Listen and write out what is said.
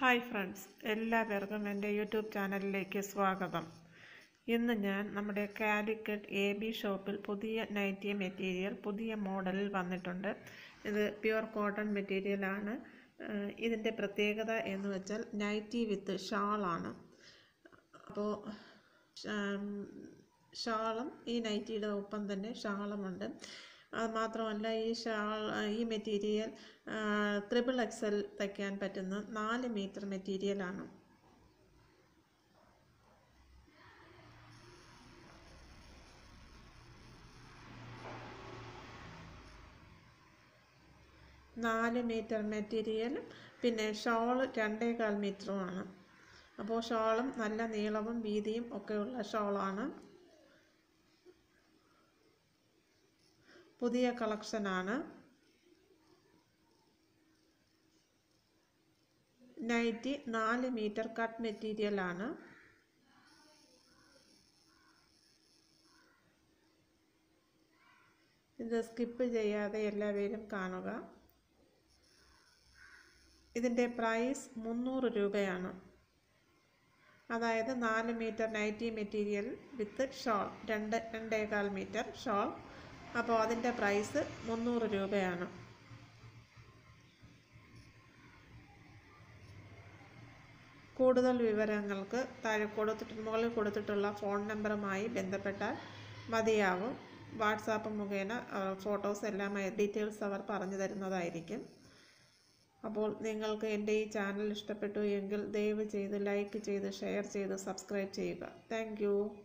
hi friends എല്ലാവർക്കും എൻ്റെ YouTube ചാനലിലേക്ക് സ്വാഗതം ഇന്ന് ഞാൻ നമ്മുടെ കാലിക്കറ്റ് എ ബി ഷോപ്പിൽ പുതിയ നൈറ്റി മെറ്റീരിയൽ പുതിയ മോഡലിൽ വന്നിട്ടുണ്ട് ഇത് പ്യുവർ കോട്ടൺ മെറ്റീരിയലാണ് ഏഹ് ഇതിൻ്റെ പ്രത്യേകത എന്ന് വെച്ചാൽ നൈറ്റി വിത്ത് ഷാളാണ് അപ്പോൾ ഷാളും ഈ നൈറ്റിയുടെ ഒപ്പം തന്നെ ഷാളുമുണ്ട് അത് മാത്രമല്ല ഈ ഷാൾ ഈ മെറ്റീരിയൽ ത്രിബിൾ എക്സൽ തയ്ക്കാൻ പറ്റുന്ന നാല് മീറ്റർ മെറ്റീരിയലാണ് നാല് മീറ്റർ മെറ്റീരിയലും പിന്നെ ഷോൾ രണ്ടേകാൽ മീറ്ററുമാണ് അപ്പോൾ ഷോളും നല്ല നീളവും വീതിയും ഒക്കെയുള്ള ഷോളാണ് പുതിയ കളക്ഷനാണ് നൈറ്റി നാല് മീറ്റർ കട്ട് മെറ്റീരിയലാണ് ഇത് സ്കിപ്പ് ചെയ്യാതെ എല്ലാവരും കാണുക ഇതിൻ്റെ പ്രൈസ് മുന്നൂറ് രൂപയാണ് അതായത് നാല് metre nighty material with shawl രണ്ട് രണ്ടേകാൽ മീറ്റർ ഷോൾ അപ്പോൾ അതിൻ്റെ പ്രൈസ് മുന്നൂറ് രൂപയാണ് കൂടുതൽ വിവരങ്ങൾക്ക് താഴെ കൊടുത്തിട്ട് മുകളിൽ കൊടുത്തിട്ടുള്ള ഫോൺ നമ്പറുമായി ബന്ധപ്പെട്ടാൽ മതിയാവും വാട്സാപ്പ് മുഖേന ഫോട്ടോസ് എല്ലാം ഡീറ്റെയിൽസ് അവർ പറഞ്ഞു തരുന്നതായിരിക്കും അപ്പോൾ നിങ്ങൾക്ക് എൻ്റെ ഈ ചാനൽ ഇഷ്ടപ്പെട്ടു എങ്കിൽ ദയവ് ചെയ്ത് ലൈക്ക് ചെയ്ത് ഷെയർ ചെയ്ത് സബ്സ്ക്രൈബ് ചെയ്യുക താങ്ക്